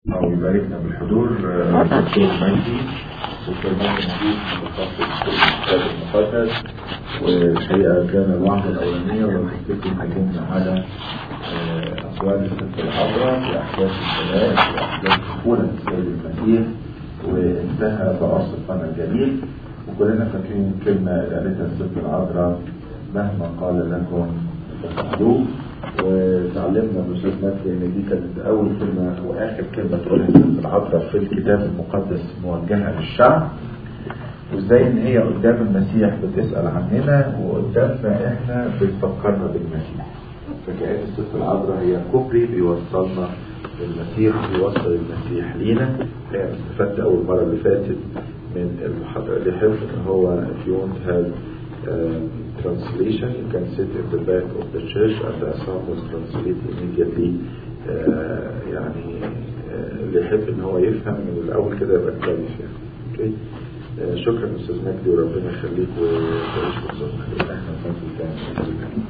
أو يباركنا بالحضور دكتور مجدي دكتور مجدي نجيب متخصص في الكتاب المقدس والحقيقة كان الوعظة الأولانية وحكيتكم حكينا على أقوال الست العذراء في أحداث الثلاث في أحداث طفولة السيد المسيح وانتهى بأصفنا الجميل وكلنا فاكرين كلمة قالتها الست العذراء مهما قال لكم تفعلوه وتعلمنا من الاستاذ مجدي ان دي كانت اول كلمه واخر كلمه تقولها الست العذراء في الكتاب المقدس موجهه للشعب وازاي ان هي قدام المسيح بتسال عننا وقدامنا احنا بتفكرنا بالمسيح فكأن الست العذراء هي كوبري بيوصلنا للمسيح بيوصل المسيح لينا احنا استفدت اول مره اللي فاتت من المحاضره اللي حفظ ان هو if you want have um, translation you can sit in the back of the church and the psalm was translated immediately uh, يعني uh, اللي يحب ان هو يفهم من الاول كده يبقى كويس يعني اوكي uh, شكرا استاذ مجدي وربنا يخليك وتعيش وصلنا احنا فاضل تاني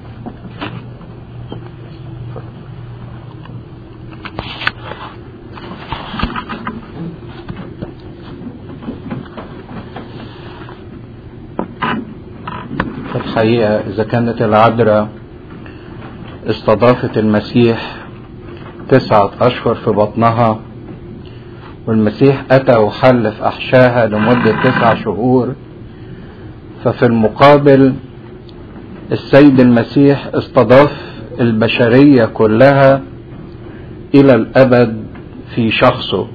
الحقيقة إذا كانت العذراء استضافت المسيح تسعة أشهر في بطنها والمسيح أتى وحل في أحشاها لمدة تسع شهور ففي المقابل السيد المسيح استضاف البشرية كلها إلى الأبد في شخصه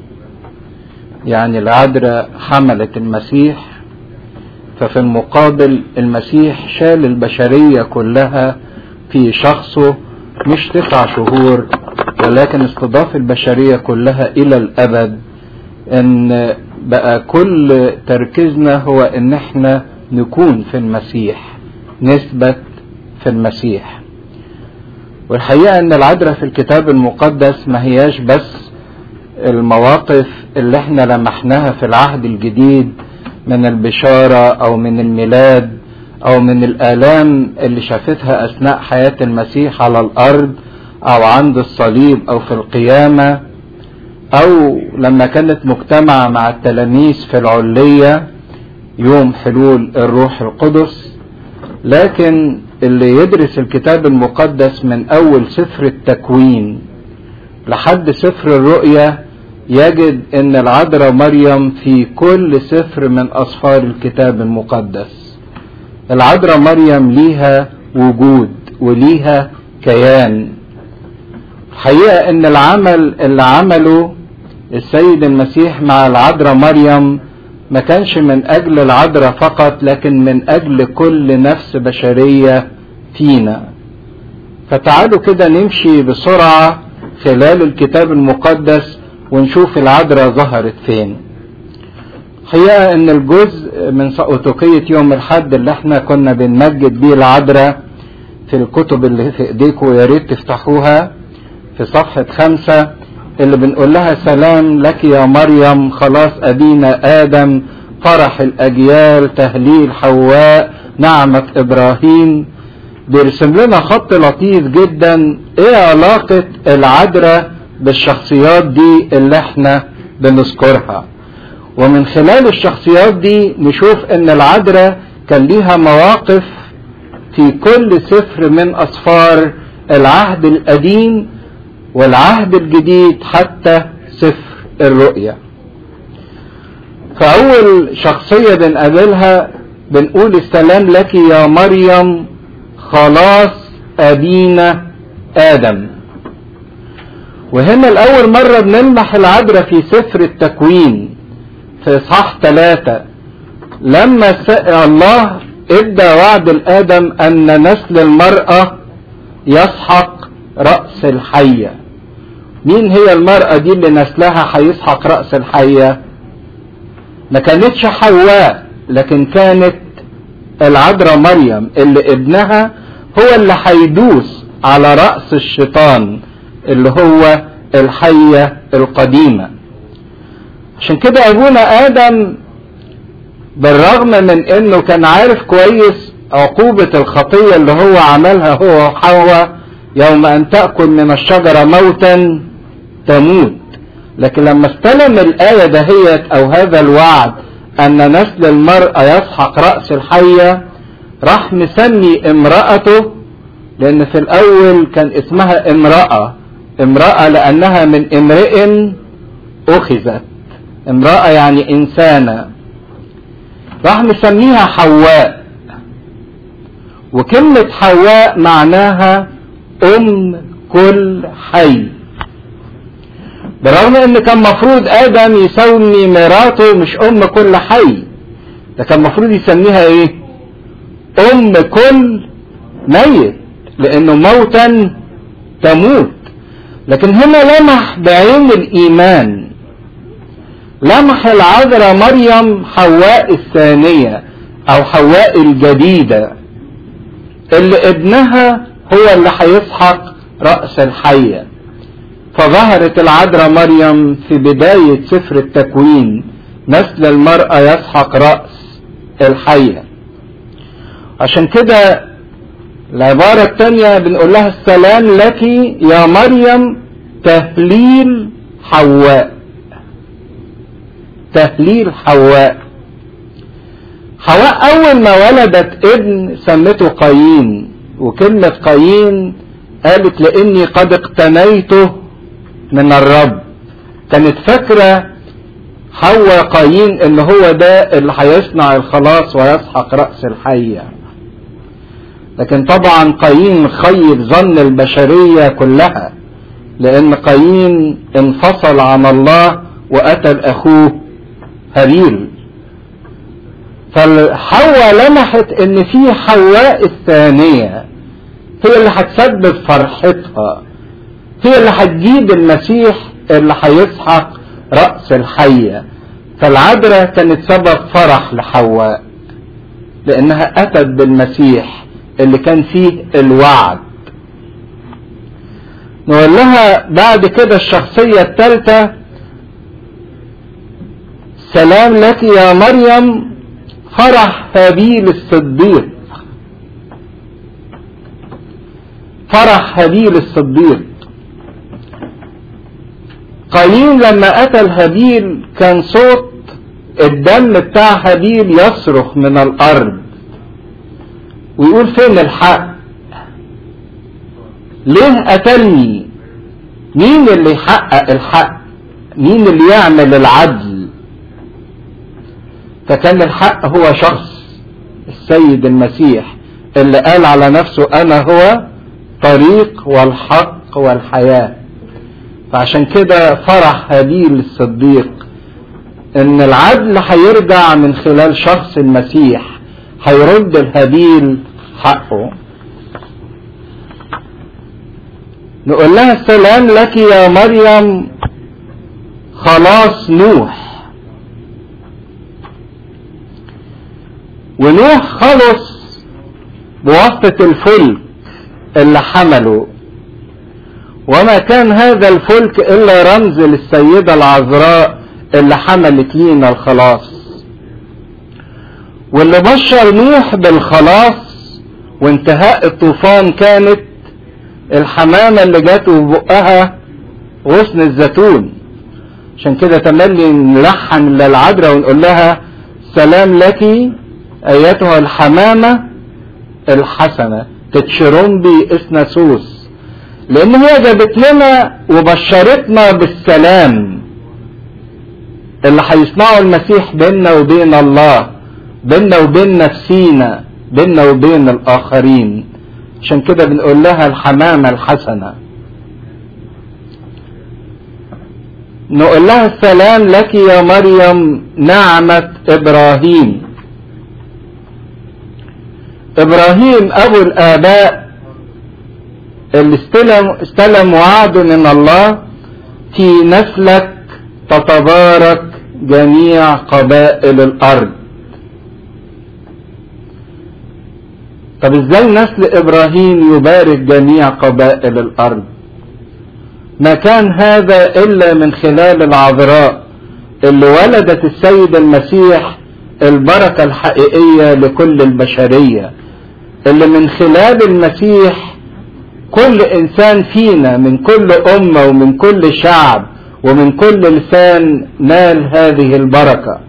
يعني العذراء حملت المسيح ففي المقابل المسيح شال البشرية كلها في شخصه مش تسع شهور ولكن استضاف البشرية كلها إلى الأبد إن بقى كل تركيزنا هو إن إحنا نكون في المسيح نثبت في المسيح والحقيقة إن العذراء في الكتاب المقدس ما هياش بس المواقف اللي احنا لمحناها في العهد الجديد من البشارة أو من الميلاد أو من الآلام اللي شافتها أثناء حياة المسيح على الأرض أو عند الصليب أو في القيامة أو لما كانت مجتمعة مع التلاميذ في العلية يوم حلول الروح القدس لكن اللي يدرس الكتاب المقدس من أول سفر التكوين لحد سفر الرؤية يجد ان العذراء مريم في كل سفر من اسفار الكتاب المقدس العذراء مريم ليها وجود وليها كيان الحقيقة ان العمل اللي عمله السيد المسيح مع العذراء مريم ما كانش من اجل العذراء فقط لكن من اجل كل نفس بشرية فينا فتعالوا كده نمشي بسرعة خلال الكتاب المقدس ونشوف العذراء ظهرت فين حقيقة ان الجزء من سقوطوقية يوم الحد اللي احنا كنا بنمجد بيه العذراء في الكتب اللي في ايديكم يا ريت تفتحوها في صفحة خمسة اللي بنقول لها سلام لك يا مريم خلاص ابينا ادم فرح الاجيال تهليل حواء نعمة ابراهيم بيرسم لنا خط لطيف جدا ايه علاقة العذراء بالشخصيات دي اللي احنا بنذكرها ومن خلال الشخصيات دي نشوف ان العذراء كان ليها مواقف في كل سفر من اسفار العهد القديم والعهد الجديد حتى سفر الرؤيا فاول شخصية بنقابلها بنقول السلام لك يا مريم خلاص ابينا ادم وهنا الأول مرة بنلمح العذراء في سفر التكوين في إصحاح ثلاثة لما الله ادى وعد الآدم أن نسل المرأة يسحق رأس الحية مين هي المرأة دي اللي نسلها هيسحق رأس الحية ما كانتش حواء لكن كانت العذراء مريم اللي ابنها هو اللي هيدوس على رأس الشيطان اللي هو الحية القديمة عشان كده ابونا ادم بالرغم من انه كان عارف كويس عقوبة الخطية اللي هو عملها هو وحواء يوم ان تأكل من الشجرة موتا تموت لكن لما استلم الآية دهيت أو هذا الوعد أن نسل المرأة يسحق رأس الحية راح مسمي امرأته لأن في الأول كان اسمها امرأة امرأة لأنها من امرئ أخذت امرأة يعني إنسانة راح مسميها حواء وكلمة حواء معناها أم كل حي برغم ان كان مفروض ادم يسمي مراته مش ام كل حي ده كان مفروض يسميها ايه ام كل ميت لانه موتا تموت لكن هنا لمح بعين الايمان لمح العذراء مريم حواء الثانية او حواء الجديدة اللي ابنها هو اللي هيسحق رأس الحية فظهرت العذراء مريم في بداية سفر التكوين نسل المرأة يسحق رأس الحية عشان كده العبارة الثانية بنقول لها السلام لك يا مريم تهليل حواء تهليل حواء حواء أول ما ولدت ابن سمته قايين وكلمة قايين قالت لإني قد اقتنيته من الرب كانت فاكرة حواء قايين ان هو ده اللي هيصنع الخلاص ويسحق رأس الحية لكن طبعا قايين خيب ظن البشرية كلها لان قايين انفصل عن الله وقتل اخوه هابيل فحواء لمحت ان في حواء الثانية هي اللي هتسبب فرحتها هي اللي هتجيب المسيح اللي هيسحق رأس الحية فالعذراء كانت سبب فرح لحواء لانها اتت بالمسيح اللي كان فيه الوعد نقول لها بعد كده الشخصية الثالثة سلام لك يا مريم فرح هابيل الصديق فرح هابيل الصديق قايين لما قتل هابيل كان صوت الدم بتاع هابيل يصرخ من الارض ويقول فين الحق ليه قتلني مين اللي يحقق الحق مين اللي يعمل العدل فكان الحق هو شخص السيد المسيح اللي قال على نفسه انا هو طريق والحق والحياه فعشان كده فرح هابيل الصديق ان العدل هيرجع من خلال شخص المسيح هيرد الهابيل حقه نقول لها السلام لك يا مريم خلاص نوح ونوح خلص بواسطة الفلك اللي حمله وما كان هذا الفلك الا رمز للسيدة العذراء اللي حملت لينا الخلاص واللي بشر نوح بالخلاص وانتهاء الطوفان كانت الحمامة اللي جات ببقها غصن الزيتون عشان كده تملي نلحن للعذراء ونقول لها سلام لك ايتها الحمامة الحسنة تتشرمبي اسناسوس لان هي جابت لنا وبشرتنا بالسلام اللي هيصنعه المسيح بيننا وبين الله بيننا وبين نفسينا بيننا وبين الاخرين عشان كده بنقول لها الحمامة الحسنة نقول لها السلام لك يا مريم نعمة ابراهيم ابراهيم ابو الاباء اللي استلم, استلم وعد من الله في نسلك تتبارك جميع قبائل الارض طب ازاي نسل ابراهيم يبارك جميع قبائل الارض ما كان هذا الا من خلال العذراء اللي ولدت السيد المسيح البركة الحقيقية لكل البشرية اللي من خلال المسيح كل انسان فينا من كل امة ومن كل شعب ومن كل لسان نال هذه البركة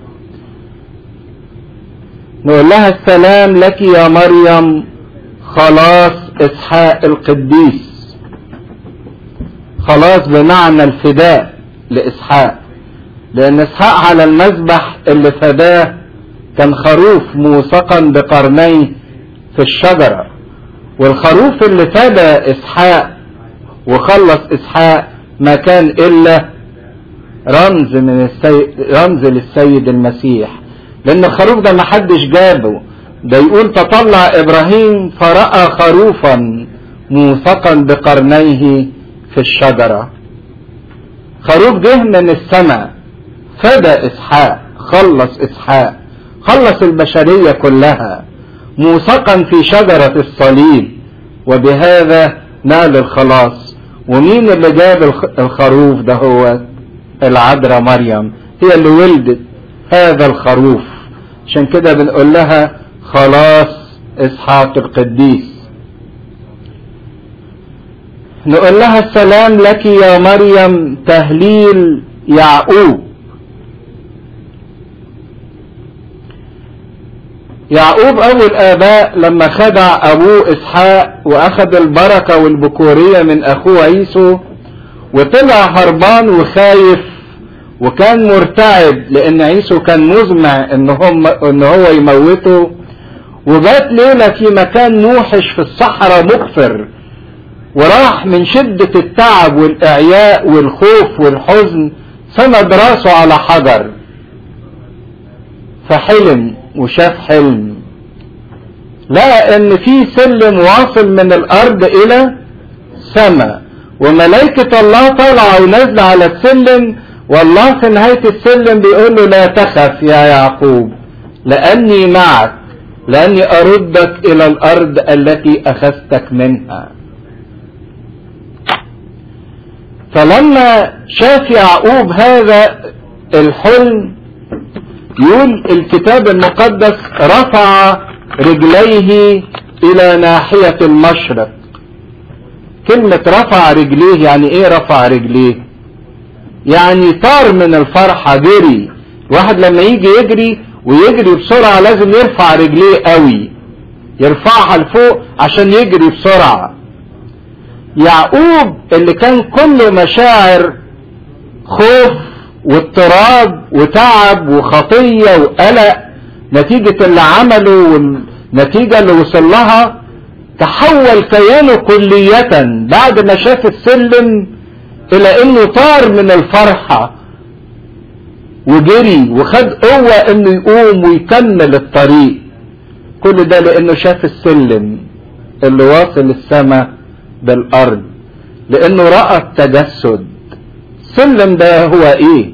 نقول لها السلام لك يا مريم خلاص اسحاق القديس خلاص بمعنى الفداء لاسحاق لان اسحاق على المذبح اللي فداه كان خروف موثقا بقرنيه في الشجرة والخروف اللي فدى اسحاق وخلص اسحاق ما كان الا رمز من السيد رمز للسيد المسيح لان الخروف ده ما حدش جابه ده يقول تطلع ابراهيم فرأى خروفا موثقا بقرنيه في الشجرة خروف جه من السماء فدى اسحاق خلص اسحاق خلص البشرية كلها موثقا في شجرة الصليب وبهذا نال الخلاص ومين اللي جاب الخروف ده هو العذراء مريم هي اللي ولدت هذا الخروف عشان كده بنقول لها خلاص اسحاق القديس نقول لها السلام لك يا مريم تهليل يعقوب يعقوب ابو الاباء لما خدع ابوه اسحاق واخذ البركة والبكورية من اخوه عيسو وطلع هربان وخايف وكان مرتعب لان عيسو كان مزمع ان هم ان هو يموته وبات ليلة في مكان موحش في الصحراء مكفر وراح من شدة التعب والاعياء والخوف والحزن سند راسه على حجر فحلم وشاف حلم لقى ان في سلم واصل من الارض الى سماء وملائكة الله طالعة ونازلة على السلم والله في نهاية السلم بيقول له لا تخف يا يعقوب لأني معك لأني أردك إلى الأرض التي أخذتك منها فلما شاف يعقوب هذا الحلم يقول الكتاب المقدس رفع رجليه الى ناحية المشرق كلمة رفع رجليه يعني ايه رفع رجليه يعني طار من الفرحة جري واحد لما يجي يجري ويجري بسرعة لازم يرفع رجليه قوي يرفعها لفوق عشان يجري بسرعة يعقوب اللي كان كله مشاعر خوف واضطراب وتعب وخطية وقلق نتيجة اللي عمله والنتيجة اللي وصل لها تحول كيانه كلية بعد ما شاف السلم الى انه طار من الفرحة وجري وخد قوة انه يقوم ويكمل الطريق كل ده لانه شاف السلم اللي واصل السماء بالارض لانه رأى التجسد السلم ده هو ايه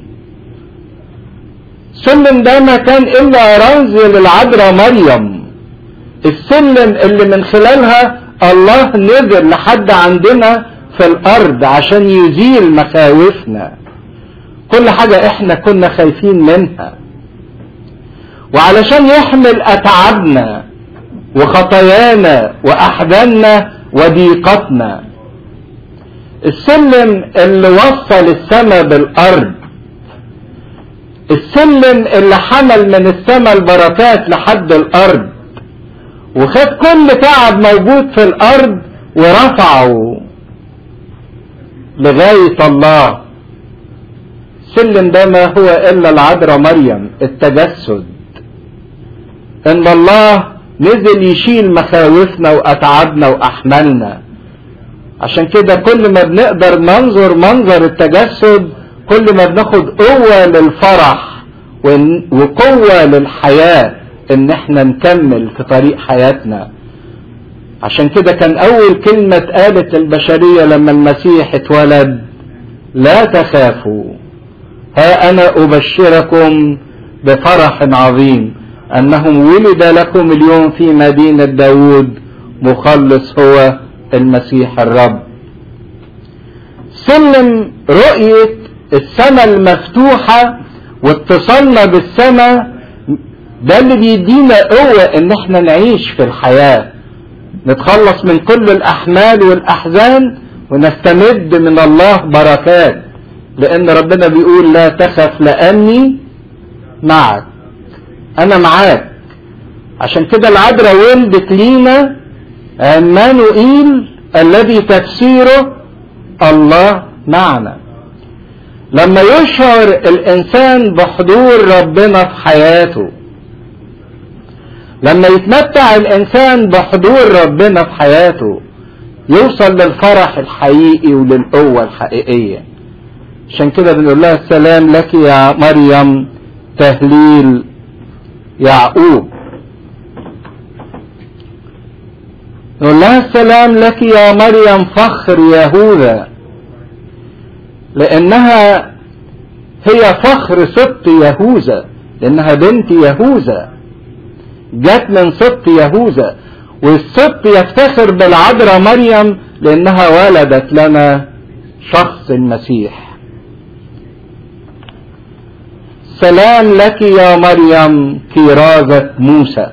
السلم ده ما كان الا رمز للعذراء مريم السلم اللي من خلالها الله نزل لحد عندنا في الارض عشان يزيل مخاوفنا كل حاجة احنا كنا خايفين منها وعلشان يحمل اتعابنا وخطايانا واحزاننا وضيقتنا السلم اللي وصل السماء بالارض السلم اللي حمل من السماء البركات لحد الارض وخد كل تعب موجود في الارض ورفعه لغاية الله السلم ده ما هو الا العذراء مريم التجسد ان الله نزل يشيل مخاوفنا واتعابنا واحمالنا عشان كده كل ما بنقدر ننظر منظر التجسد كل ما بناخد قوة للفرح وقوة للحياة ان احنا نكمل في طريق حياتنا عشان كده كان اول كلمة اتقالت للبشرية لما المسيح اتولد لا تخافوا ها انا ابشركم بفرح عظيم انهم ولد لكم اليوم في مدينة داود مخلص هو المسيح الرب سلم رؤية السماء المفتوحة واتصالنا بالسماء ده اللي بيدينا قوة ان احنا نعيش في الحياة نتخلص من كل الاحمال والاحزان ونستمد من الله بركات لان ربنا بيقول لا تخف لاني معك انا معاك عشان كده العذراء ولدت لينا عمانوئيل الذي تفسيره الله معنا لما يشعر الانسان بحضور ربنا في حياته لما يتمتع الانسان بحضور ربنا في حياته يوصل للفرح الحقيقي وللقوة الحقيقية عشان كده بنقول لها السلام لك يا مريم تهليل يعقوب نقول لها السلام لك يا مريم فخر يهوذا لانها هي فخر سبط يهوذا لانها بنت يهوذا جت من سبط يهوذا والسبط يفتخر بالعذراء مريم لانها ولدت لنا شخص المسيح سلام لك يا مريم كرازة موسى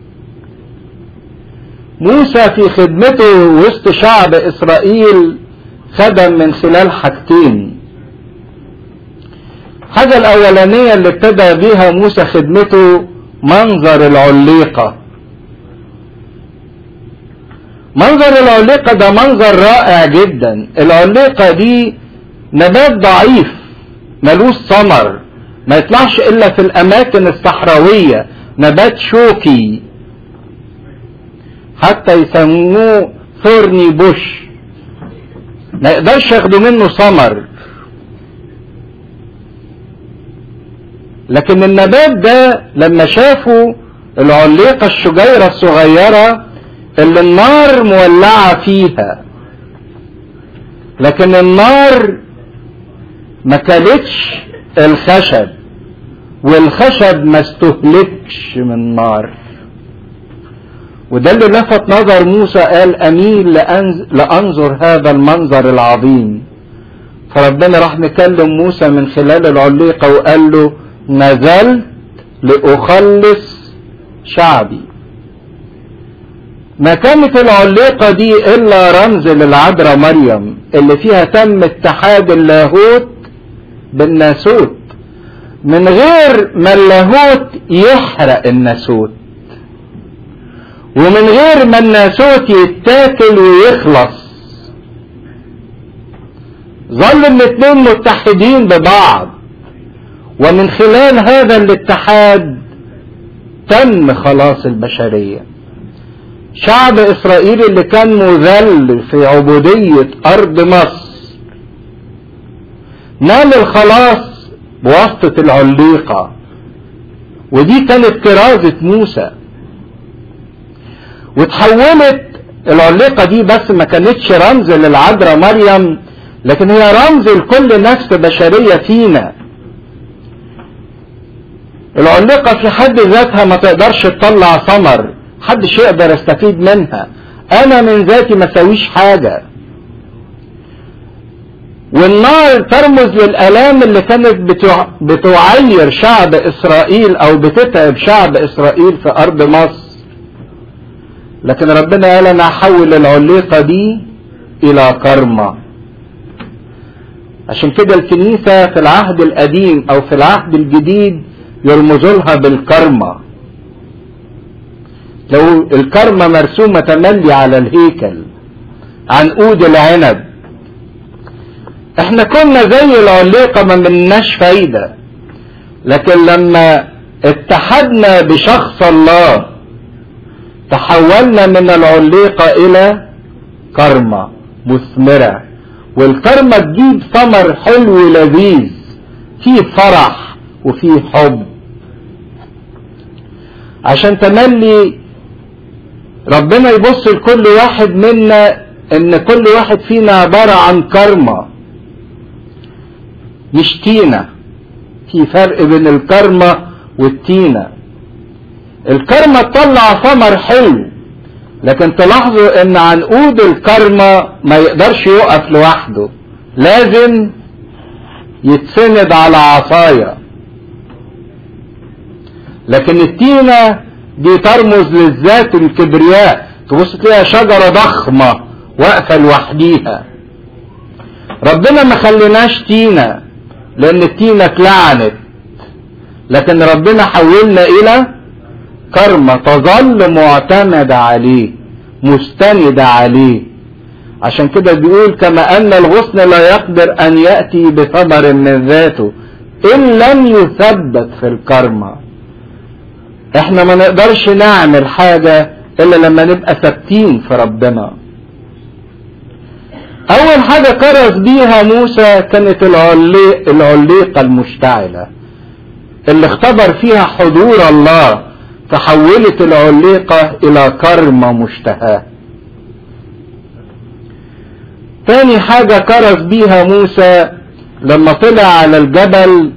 موسى في خدمته وسط شعب اسرائيل خدم من خلال حاجتين الحاجة الاولانية اللي ابتدى بيها موسى خدمته منظر العليقة منظر العليقة ده منظر رائع جدا العليقة دي نبات ضعيف ملوش ثمر ما يطلعش الا في الاماكن الصحراوية نبات شوكي حتى يسموه ثورني بوش ما يقدرش ياخدوا منه ثمر لكن النبات ده لما شافوا العليقة الشجيرة الصغيرة اللي النار مولعة فيها لكن النار ما كلتش الخشب والخشب ما استهلكش من النار وده اللي لفت نظر موسى قال اميل لانظر هذا المنظر العظيم فربنا راح مكلم موسى من خلال العليقة وقال له نزلت لأخلص شعبي ما كانت العليقة دي إلا رمز للعذراء مريم اللي فيها تم اتحاد اللاهوت بالناسوت من غير ما اللاهوت يحرق الناسوت ومن غير ما الناسوت يتاكل ويخلص ظل الاثنين متحدين ببعض ومن خلال هذا الاتحاد تم خلاص البشرية شعب اسرائيل اللي كان مذل في عبودية ارض مصر نال الخلاص بواسطة العليقة ودي كانت كرازة موسى وتحولت العليقة دي بس ما كانتش رمز للعذراء مريم لكن هي رمز لكل نفس بشرية فينا العليقة في حد ذاتها ما تقدرش تطلع ثمر محدش يقدر يستفيد منها انا من ذاتي ما سويش حاجة والنار ترمز للالام اللي كانت بتع... بتعير شعب اسرائيل او بتتعب شعب اسرائيل في ارض مصر لكن ربنا قال انا احول العليقة دي الى كرمة عشان كده الكنيسة في العهد القديم او في العهد الجديد يرمزوا لها بالكرمة لو الكرمة مرسومة تملي على الهيكل عنقود العنب احنا كنا زي العليقة ما مناش فايدة لكن لما اتحدنا بشخص الله تحولنا من العليقة الى كرمة مثمرة والكرمة تجيب ثمر حلو لذيذ فيه فرح وفيه حب عشان تملي ربنا يبص لكل واحد منا ان كل واحد فينا عبارة عن كرمة مش تينة في فرق بين الكرمة والتينة الكرمة تطلع ثمر حلو لكن تلاحظوا ان عنقود الكرمة ما يقدرش يقف لوحده لازم يتسند على عصاية لكن التينة دي ترمز للذات الكبرياء تبص تلاقيها شجرة ضخمة واقفة لوحديها ربنا ما خليناش تينة لان التينة اتلعنت لكن ربنا حولنا الى كرمة تظل معتمدة عليه مستندة عليه عشان كده بيقول كما ان الغصن لا يقدر ان يأتي بثمر من ذاته ان لم يثبت في الكرمة احنا ما نقدرش نعمل حاجة الا لما نبقى ثابتين في ربنا اول حاجة كرز بيها موسى كانت العلي... العليقة المشتعلة اللي اختبر فيها حضور الله فحولت العليقة الى كرمة مشتهاة تاني حاجة كرز بيها موسى لما طلع على الجبل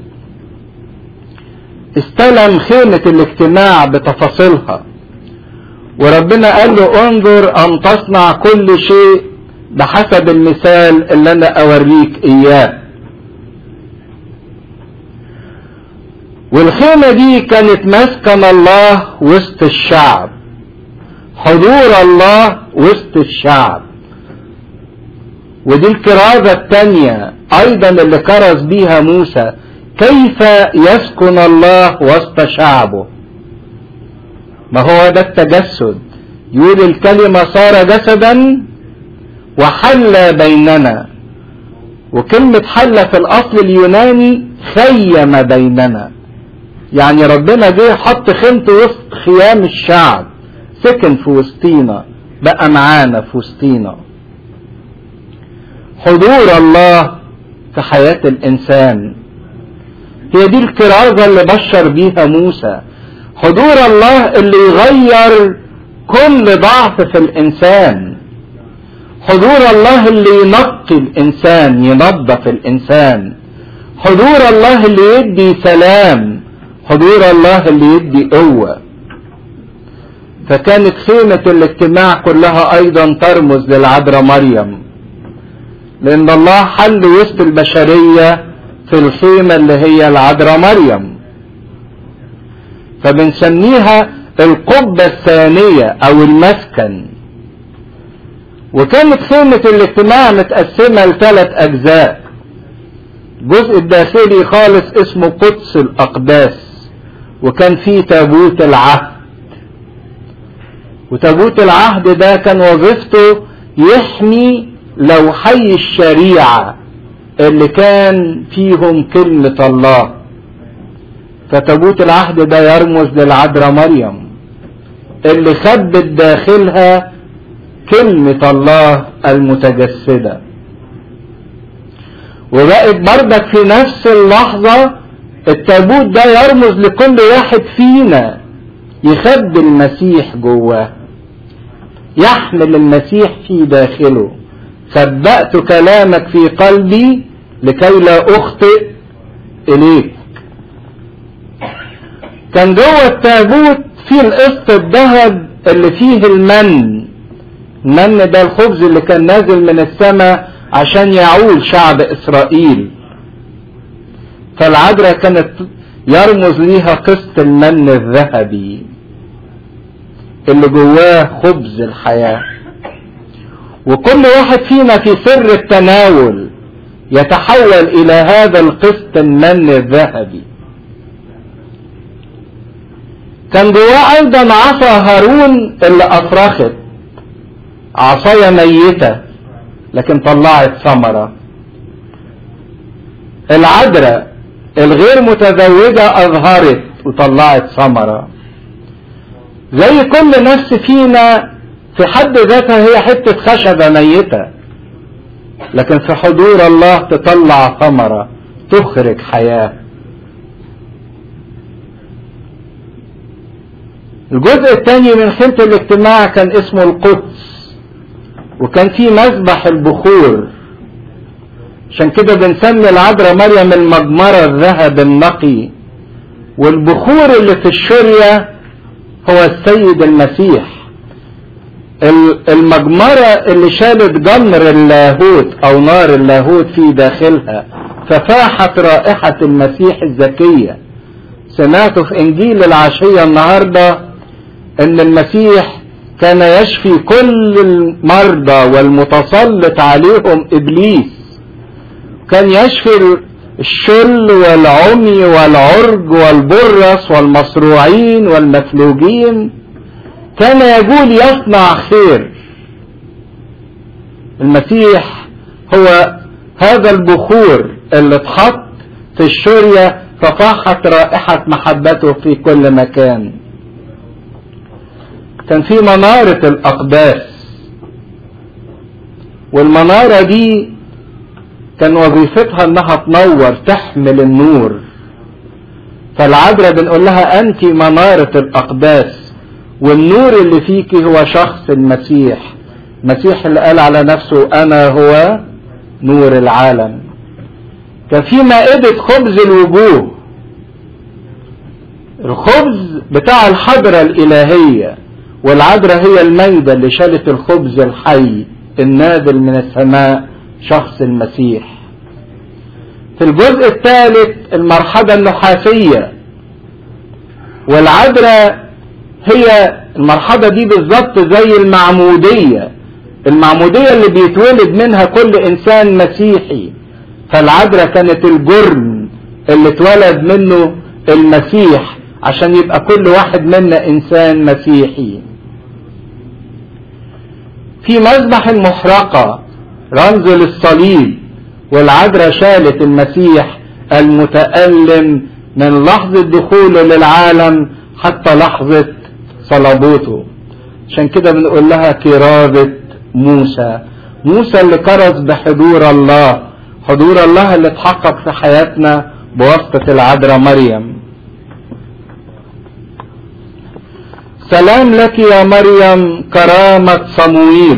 استلم خيمة الاجتماع بتفاصيلها وربنا قال له انظر ان تصنع كل شيء بحسب المثال اللي انا اوريك اياه والخيمة دي كانت مسكن الله وسط الشعب حضور الله وسط الشعب ودي الكرازة التانية ايضا اللي كرز بيها موسى كيف يسكن الله وسط شعبه ما هو ده التجسد يقول الكلمة صار جسدا وحل بيننا وكلمة حل في الأصل اليوناني خيم بيننا يعني ربنا جه حط خيمته وسط خيام الشعب سكن في وسطينا بقى معانا في وسطينا حضور الله في حياة الإنسان هي دي الكرازة اللي بشر بيها موسى حضور الله اللي يغير كل ضعف في الإنسان حضور الله اللي ينقي الإنسان ينظف الإنسان حضور الله اللي يدي سلام حضور الله اللي يدي قوة فكانت خيمة الاجتماع كلها أيضا ترمز للعذراء مريم لأن الله حل وسط البشرية في الخيمة اللي هي العذراء مريم فبنسميها القبة الثانية أو المسكن وكانت خيمة الاجتماع متقسمة لثلاث أجزاء الجزء الداخلي خالص اسمه قدس الأقداس وكان فيه تابوت العهد وتابوت العهد ده كان وظيفته يحمي لوحي الشريعة اللي كان فيهم كلمة الله فتابوت العهد ده يرمز للعذراء مريم اللي خبت داخلها كلمة الله المتجسدة وبقت بردك في نفس اللحظة التابوت ده يرمز لكل واحد فينا يخبي المسيح جواه يحمل المسيح في داخله خبأت كلامك في قلبي لكي لا أخطئ إليك كان جوه التابوت فيه القسط الذهب اللي فيه المن المن ده الخبز اللي كان نازل من السماء عشان يعول شعب إسرائيل فالعذراء كانت يرمز ليها قسط المن الذهبي اللي جواه خبز الحياة وكل واحد فينا في سر التناول يتحول إلى هذا القسط المن الذهبي كان جواه أيضا عصا هارون اللي أفرخت عصاية ميتة لكن طلعت ثمرة العذراء الغير متزوجة أظهرت وطلعت ثمرة زي كل نفس فينا في حد ذاتها هي حتة خشبة ميتة لكن في حضور الله تطلع ثمرة تخرج حياة الجزء الثاني من خيمة الاجتماع كان اسمه القدس وكان فيه مذبح البخور عشان كده بنسمي العذراء مريم المجمرة الذهب النقي والبخور اللي في الشرية هو السيد المسيح المجمرة اللي شالت جمر اللاهوت او نار اللاهوت في داخلها ففاحت رائحة المسيح الزكية سمعته في انجيل العشية النهاردة ان المسيح كان يشفي كل المرضى والمتسلط عليهم ابليس كان يشفي الشل والعمي والعرج والبرص والمصروعين والمفلوجين كان يقول يصنع خير المسيح هو هذا البخور اللي اتحط في الشرية ففاحت رائحة محبته في كل مكان كان في منارة الأقداس والمنارة دي كان وظيفتها انها تنور تحمل النور فالعذراء بنقول لها انت منارة الاقداس والنور اللي فيك هو شخص المسيح المسيح اللي قال على نفسه انا هو نور العالم كان في مائدة خبز الوجوه الخبز بتاع الحضرة الالهية والعذراء هي الميدة اللي شالت الخبز الحي النازل من السماء شخص المسيح في الجزء الثالث المرحلة النحاسية والعذراء هي المرحلة دي بالظبط زي المعمودية المعمودية اللي بيتولد منها كل إنسان مسيحي فالعذراء كانت الجرم اللي اتولد منه المسيح عشان يبقى كل واحد منا إنسان مسيحي في مذبح المحرقة رمز للصليب والعذراء شالت المسيح المتألم من لحظة دخوله للعالم حتى لحظة صلبوته عشان كده بنقول لها كرازة موسى موسى اللي كرز بحضور الله حضور الله اللي اتحقق في حياتنا بواسطة العذراء مريم سلام لك يا مريم كرامة صمويل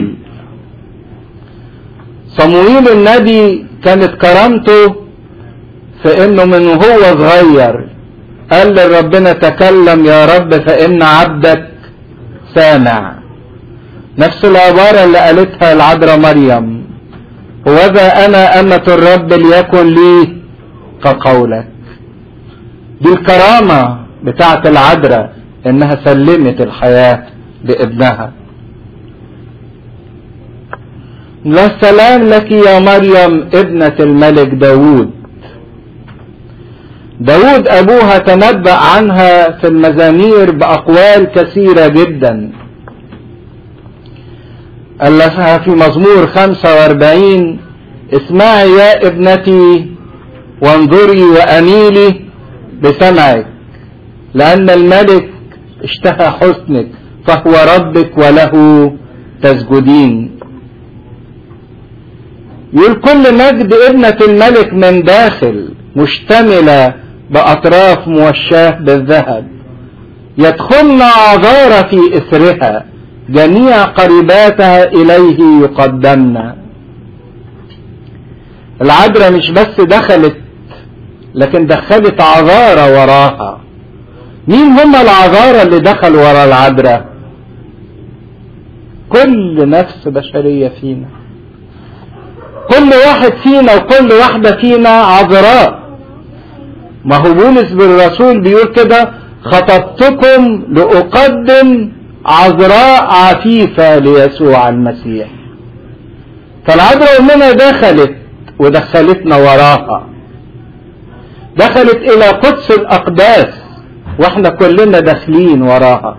صمويل النبي كانت كرامته في انه من وهو صغير قال لربنا تكلم يا رب فان عبدك سامع نفس العبارة اللي قالتها العذراء مريم وذا انا امة الرب ليكن لي كقولك دي الكرامة بتاعت العذراء انها سلمت الحياة لابنها لا سلام لك يا مريم ابنة الملك داود داود ابوها تنبأ عنها في المزامير باقوال كثيرة جدا قال لها في مزمور 45 اسمعي يا ابنتي وانظري واميلي بسمعك لان الملك اشتهى حسنك فهو ربك وله تسجدين يقول كل مجد ابنة الملك من داخل مشتملة بأطراف موشاة بالذهب يدخلن عذار في إثرها جميع قريباتها إليه يقدمن العذراء مش بس دخلت لكن دخلت عذارى وراها مين هم العذارى اللي دخلوا ورا العذراء كل نفس بشرية فينا كل واحد فينا وكل واحدة فينا عذراء ما هو بولس بالرسول بيقول كده خطبتكم لأقدم عذراء عفيفة ليسوع المسيح فالعذراء منها دخلت ودخلتنا وراها دخلت إلى قدس الأقداس واحنا كلنا داخلين وراها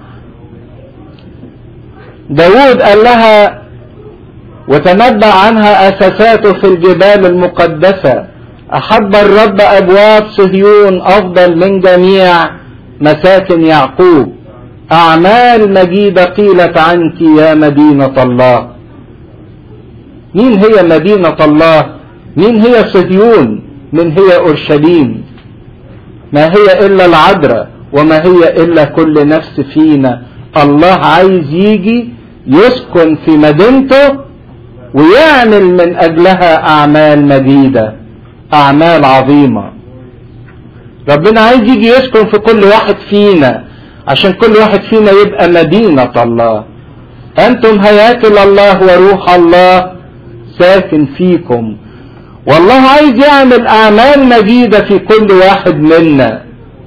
داود قال لها وتنبأ عنها أساساته في الجبال المقدسة أحب الرب أبواب صهيون أفضل من جميع مساكن يعقوب أعمال مجيدة قيلت عنك يا مدينة الله مين هي مدينة الله مين هي صهيون من هي أورشليم ما هي إلا العذراء وما هي إلا كل نفس فينا الله عايز يجي يسكن في مدينته ويعمل من أجلها أعمال مجيدة أعمال عظيمة ربنا عايز يجي يسكن في كل واحد فينا عشان كل واحد فينا يبقى مدينة الله أنتم هياكل الله وروح الله ساكن فيكم والله عايز يعمل أعمال مجيدة في كل واحد منا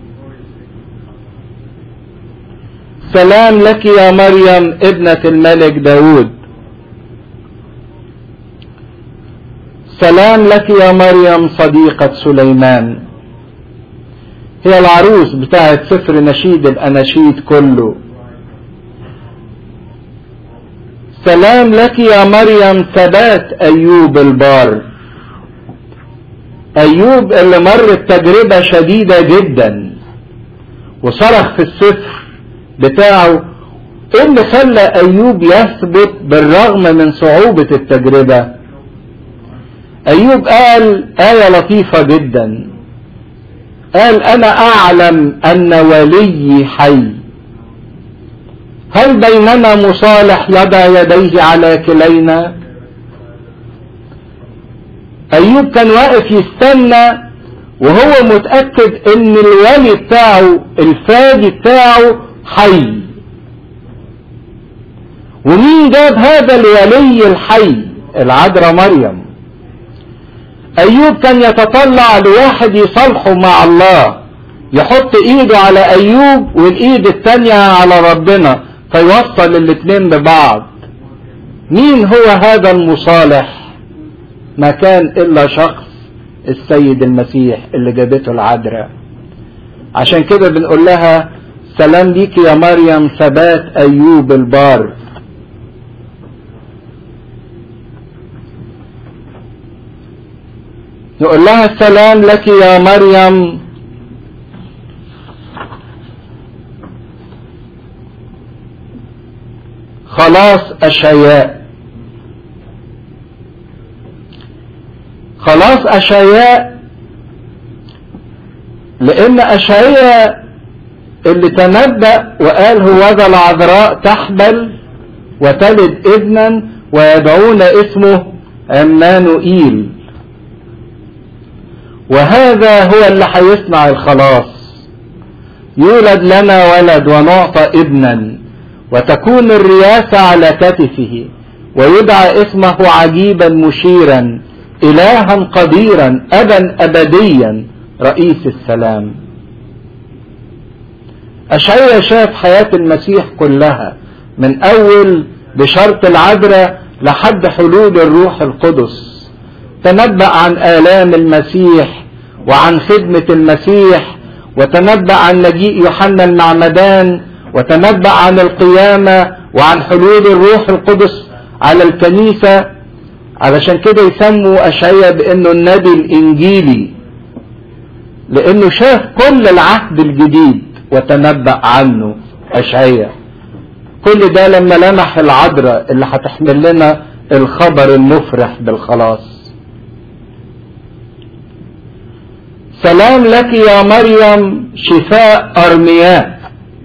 سلام لك يا مريم ابنة الملك داود سلام لك يا مريم صديقة سليمان هي العروس بتاعت سفر نشيد الأناشيد كله سلام لك يا مريم ثبات أيوب البار أيوب اللي مرت تجربة شديدة جدا وصرخ في السفر بتاعه ايه اللي خلى ايوب يثبت بالرغم من صعوبة التجربة ايوب قال آية لطيفة جدا قال انا اعلم ان ولي حي هل بيننا مصالح يضع يديه على كلينا ايوب كان واقف يستنى وهو متأكد ان الولي بتاعه الفادي بتاعه حي ومين جاب هذا الولي الحي العذراء مريم ايوب كان يتطلع لواحد يصالحه مع الله يحط ايده على ايوب والايد التانية على ربنا فيوصل الاتنين ببعض مين هو هذا المصالح ما كان الا شخص السيد المسيح اللي جابته العذراء عشان كده بنقول لها سلام ليك يا مريم ثبات ايوب البار نقول لها السلام لك يا مريم خلاص أشياء خلاص أشياء لأن أشعياء اللي تنبأ وقال هو ذا العذراء تحبل وتلد ابنا ويدعون اسمه عمانوئيل وهذا هو اللي هيصنع الخلاص يولد لنا ولد ونعطى ابنا وتكون الرياسة على كتفه ويدعى اسمه عجيبا مشيرا إلها قديرا أبا أبديا رئيس السلام أشعيا شاف حياة المسيح كلها من أول بشرط العذراء لحد حلول الروح القدس تنبأ عن آلام المسيح وعن خدمة المسيح وتنبأ عن مجيء يوحنا المعمدان وتنبأ عن القيامة وعن حلول الروح القدس على الكنيسة علشان كده يسموا أشعيا بأنه النبي الإنجيلي لأنه شاف كل العهد الجديد وتنبأ عنه أشعيا كل ده لما لمح العذراء اللي هتحمل لنا الخبر المفرح بالخلاص سلام لك يا مريم شفاء أرمياء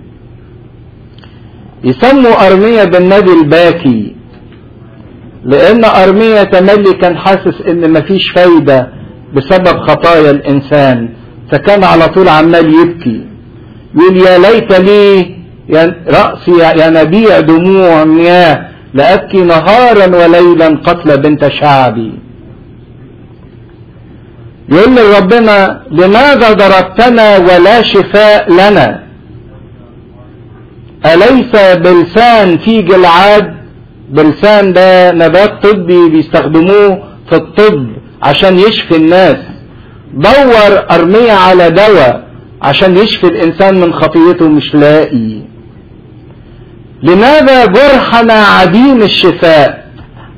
يسموا أرمية بالنبي الباكي لأن أرمية تملي كان حاسس إن مفيش فايدة بسبب خطايا الإنسان فكان على طول عمال يبكي يقول يا ليت لي يا رأسي ينابيع دموع مياه لأبكي نهارا وليلا قتل بنت شعبي يقول لربنا لماذا ضربتنا ولا شفاء لنا أليس بلسان في جلعاد بلسان ده نبات طبي بيستخدموه في الطب عشان يشفي الناس دور أرمية على دواء عشان يشفي الإنسان من خطيته مش لاقي لماذا جرحنا عديم الشفاء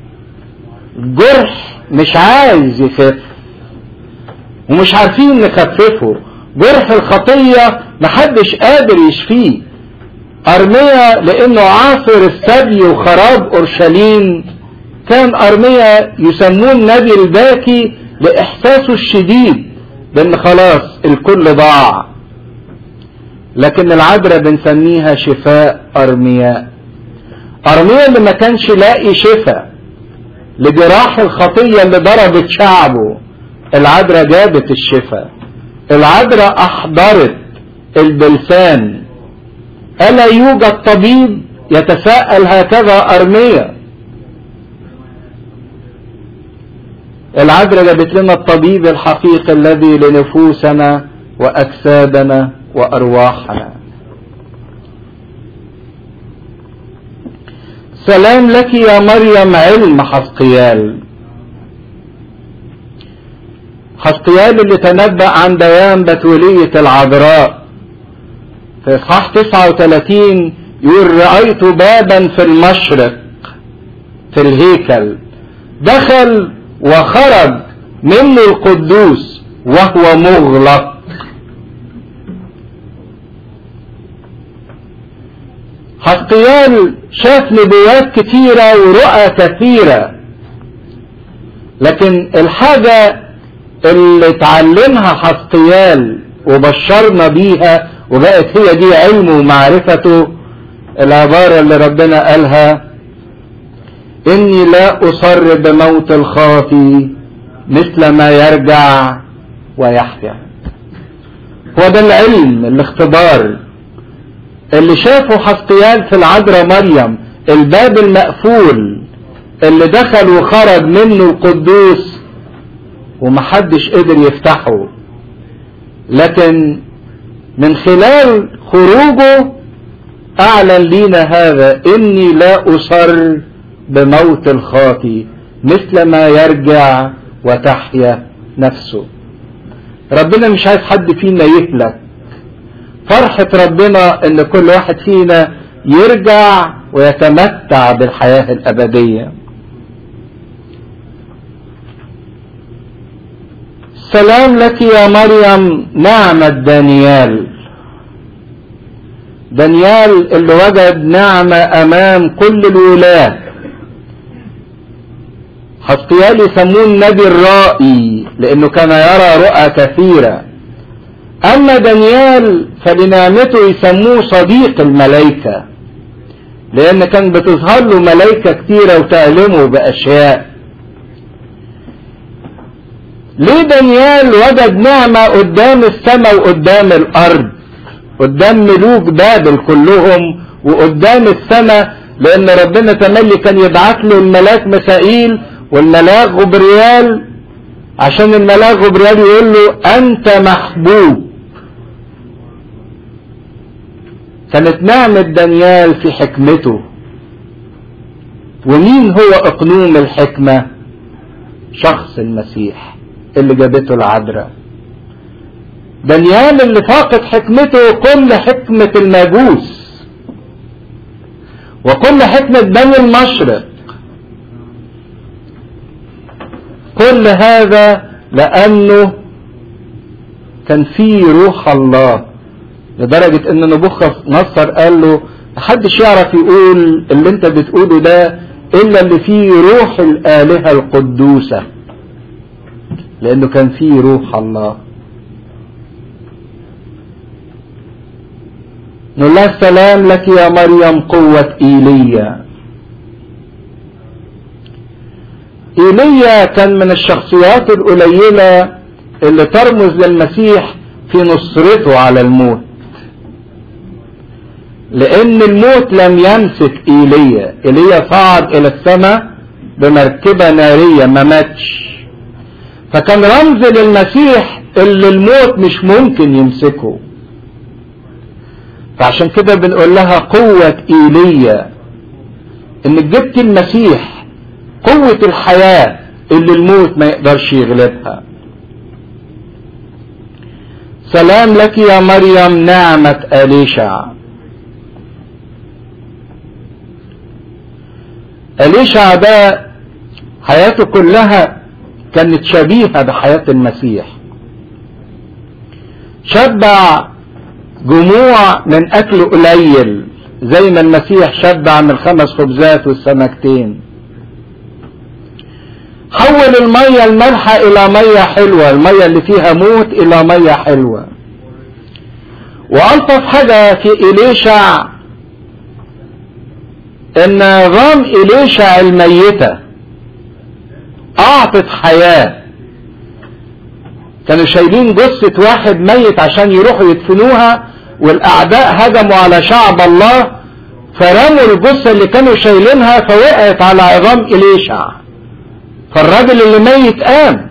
جرح مش عايز يخف ومش عارفين نخففه جرح الخطية محدش قادر يشفيه أرمية لأنه عاصر السبي وخراب أورشليم كان أرمية يسموه النبي الباكي لإحساسه الشديد بأن خلاص الكل ضاع لكن العذراء بنسميها شفاء أرمياء أرميا اللي ما كانش لاقي شفاء لجراح الخطية اللي ضربت شعبه العذراء جابت الشفاء العذراء أحضرت البلسان ألا يوجد طبيب يتساءل هكذا أرمية العذراء جابت لنا الطبيب الحقيقي الذي لنفوسنا وأجسادنا وأرواحنا سلام لك يا مريم علم حسقيال حسقيال اللي تنبأ عن بيان بتولية العذراء في إصحاح 39 يقول رأيت بابا في المشرق في الهيكل دخل وخرج منه القدوس وهو مغلق حسقيال شاف نبوات كتيرة ورؤى كثيرة لكن الحاجة اللي اتعلمها حسقيال وبشرنا بيها وبقت هي دي علمه ومعرفته العبارة اللي ربنا قالها إني لا أصر بموت الخاطي مثل ما يرجع ويحيا هو ده العلم الاختبار اللي شافه حسقيال في العذراء مريم الباب المقفول اللي دخل وخرج منه القدوس ومحدش قدر يفتحه لكن من خلال خروجه اعلن لينا هذا اني لا اصر بموت الخاطي مثل ما يرجع وتحيا نفسه ربنا مش عايز حد فينا يهلك فرحة ربنا ان كل واحد فينا يرجع ويتمتع بالحياة الابدية سلام لك يا مريم نعمة دانيال دانيال اللي وجد نعمة امام كل الولاة حسقيال يسموه النبي الرائي لانه كان يرى رؤى كثيرة اما دانيال فلنعمته يسموه صديق الملائكة لان كان بتظهر له ملائكة كتيرة وتعلمه باشياء ليه دانيال وجد نعمة قدام السماء وقدام الارض قدام ملوك بابل كلهم وقدام السماء لان ربنا تملي كان يبعت له الملاك مسائيل والملاك غبريال عشان الملاك غبريال يقول له انت محبوب كانت نعمة دانيال في حكمته ومين هو اقنوم الحكمة شخص المسيح اللي جابته العذراء دانيال اللي فاقد حكمته كل حكمة المجوس وكل حكمة بني المشرق كل هذا لأنه كان فيه روح الله لدرجة ان نبوخذ نصر قال له محدش يعرف يقول اللي انت بتقوله ده الا اللي فيه روح الالهة القدوسة لانه كان فيه روح الله نقول لها السلام لك يا مريم قوة ايليا ايليا كان من الشخصيات القليلة اللي ترمز للمسيح في نصرته على الموت لان الموت لم يمسك ايليا ايليا صعد الى السماء بمركبة نارية ما ماتش فكان رمز للمسيح اللي الموت مش ممكن يمسكه فعشان كده بنقول لها قوة ايليا انك جبت المسيح قوة الحياة اللي الموت ما يقدرش يغلبها سلام لك يا مريم نعمة أليشع أليشع ده حياته كلها كانت شبيهة بحياة المسيح شبع جموع من أكل قليل زي ما المسيح شبع من الخمس خبزات والسمكتين حول المية المالحة إلى مية حلوة المية اللي فيها موت إلى مية حلوة وألطف حاجة في إليشع ان نظام إليشع الميتة اعطت حياة كانوا شايلين جثة واحد ميت عشان يروحوا يدفنوها والاعداء هجموا على شعب الله فرموا الجثة اللي كانوا شايلينها فوقعت على عظام إليشع فالراجل اللي ميت قام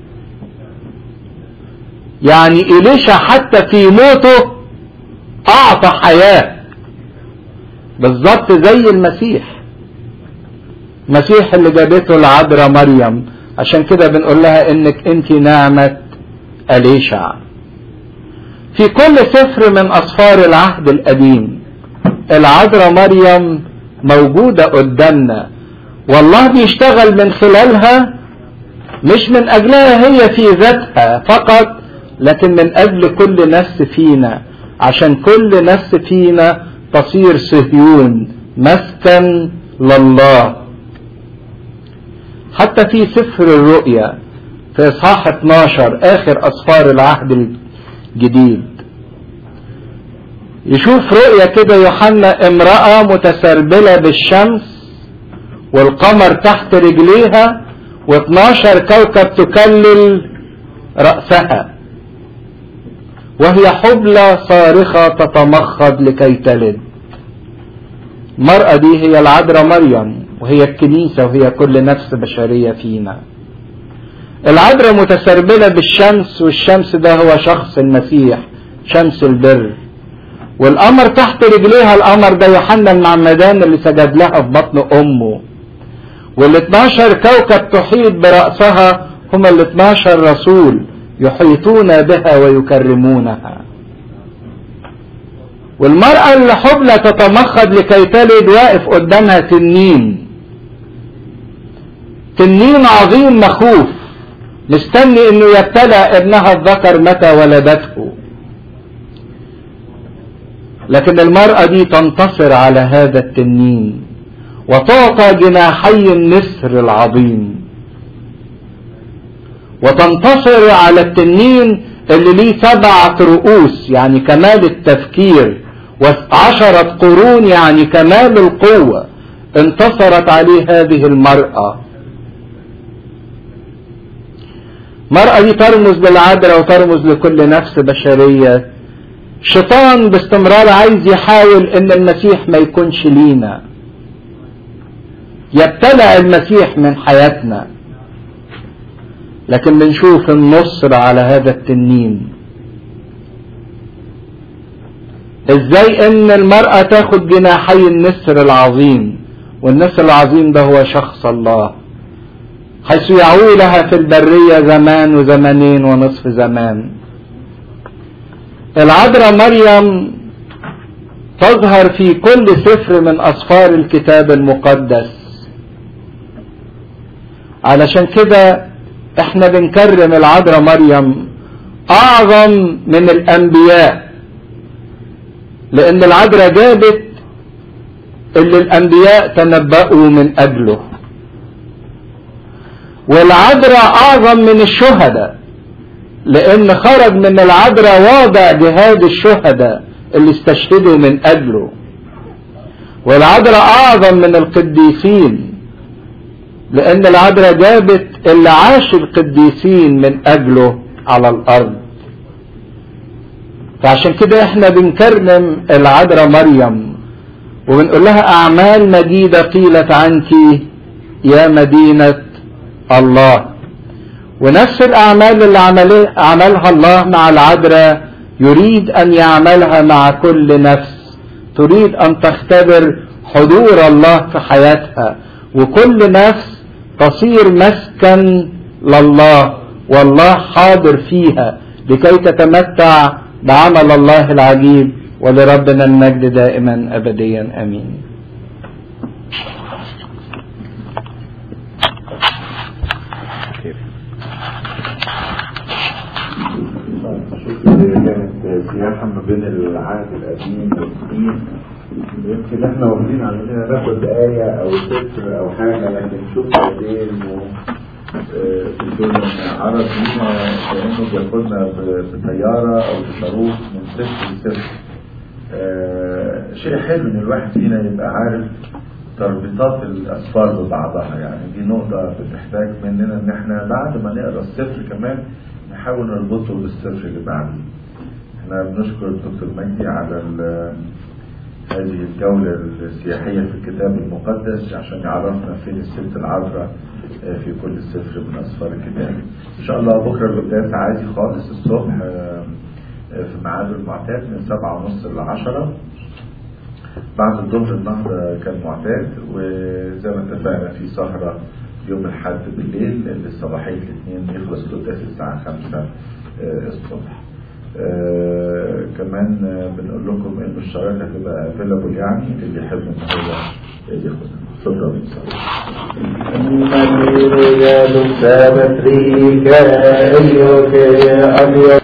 يعني إليشع حتى في موته أعطى حياة بالظبط زي المسيح المسيح اللي جابته العذراء مريم عشان كده بنقول لها انك انت نعمة أليشع في كل سفر من أسفار العهد القديم العذراء مريم موجودة قدامنا والله بيشتغل من خلالها مش من أجلها هي في ذاتها فقط لكن من أجل كل نفس فينا عشان كل نفس فينا تصير صهيون مسكن لله حتى في سفر الرؤيا في اصحاح 12 اخر اسفار العهد الجديد يشوف رؤيا كده يوحنا امرأة متسربلة بالشمس والقمر تحت رجليها و12 كوكب تكلل رأسها وهي حبلى صارخة تتمخض لكي تلد المرأة دي هي العذراء مريم وهي الكنيسة وهي كل نفس بشرية فينا العذراء متسربلة بالشمس والشمس ده هو شخص المسيح شمس البر والقمر تحت رجليها القمر ده يوحنا المعمدان اللي سجد لها في بطن امه وال 12 كوكب تحيط برأسها هم ال 12 رسول يحيطون بها ويكرمونها والمرأة اللي حبلى تتمخض لكي تلد واقف قدامها تنين تنين عظيم مخوف مستني انه يبتلع ابنها الذكر متى ولدته لكن المرأة دي تنتصر على هذا التنين وتعطى جناحي النسر العظيم وتنتصر على التنين اللي ليه سبعة رؤوس يعني كمال التفكير وعشرة قرون يعني كمال القوة انتصرت عليه هذه المرأة المرأة دي ترمز للعذراء وترمز لكل نفس بشرية الشيطان باستمرار عايز يحاول ان المسيح ما يكونش لينا يبتلع المسيح من حياتنا لكن بنشوف النصر على هذا التنين ازاي ان المرأة تاخد جناحي النسر العظيم والنسر العظيم ده هو شخص الله حيث يعوي لها في البرية زمان وزمانين ونصف زمان العذراء مريم تظهر في كل سفر من أسفار الكتاب المقدس علشان كده احنا بنكرم العذراء مريم أعظم من الأنبياء لأن العذراء جابت اللي الأنبياء تنبأوا من أجله والعذراء أعظم من الشهداء لأن خرج من العذراء واضع جهاد الشهداء اللي استشهدوا من أجله والعذراء أعظم من القديسين لأن العذراء جابت اللي عاش القديسين من أجله على الأرض فعشان كده احنا بنكرم العذراء مريم وبنقول لها أعمال مجيدة قيلت عنك يا مدينة الله ونفس الأعمال اللي عملها الله مع العذراء يريد أن يعملها مع كل نفس تريد أن تختبر حضور الله في حياتها وكل نفس تصير مسكن لله والله حاضر فيها لكي تتمتع بعمل الله العجيب ولربنا المجد دائما أبديا أمين كانت سياحة ما بين العهد القديم والجديد يمكن احنا واخدين علينا ناخد آية أو سفر أو حاجة لكن شوف قد إيه إنه بدون عرض لينا كأنه بياخدنا بطيارة أو بصاروخ من سفر لسفر شيء حلو إن الواحد فينا يبقى عارف تربيطات الأسفار ببعضها يعني دي نقطة بتحتاج مننا إن احنا بعد ما نقرا السفر كمان نحاول نربطه بالسفر اللي بعده احنا بنشكر الدكتور مجدي على هذه الجولة السياحية في الكتاب المقدس عشان يعرفنا فين الست العذراء في كل سفر من أسفار الكتاب إن شاء الله بكرة القداس عادي خالص الصبح في ميعاده المعتاد من سبعة ونص لعشرة بعد الظهر النهضة كان معتاد وزي ما اتفقنا في سهرة يوم الحد بالليل لأن صباحية الاثنين يخلص القداس الساعة 5 آه، الصبح آه، كمان آه، بنقول لكم ان الشرايط هتبقى افيلابل يعني اللي يحب ان هو ياخدها اتفضل Hallelujah, Lusa, Patrika, Elio, que adiós.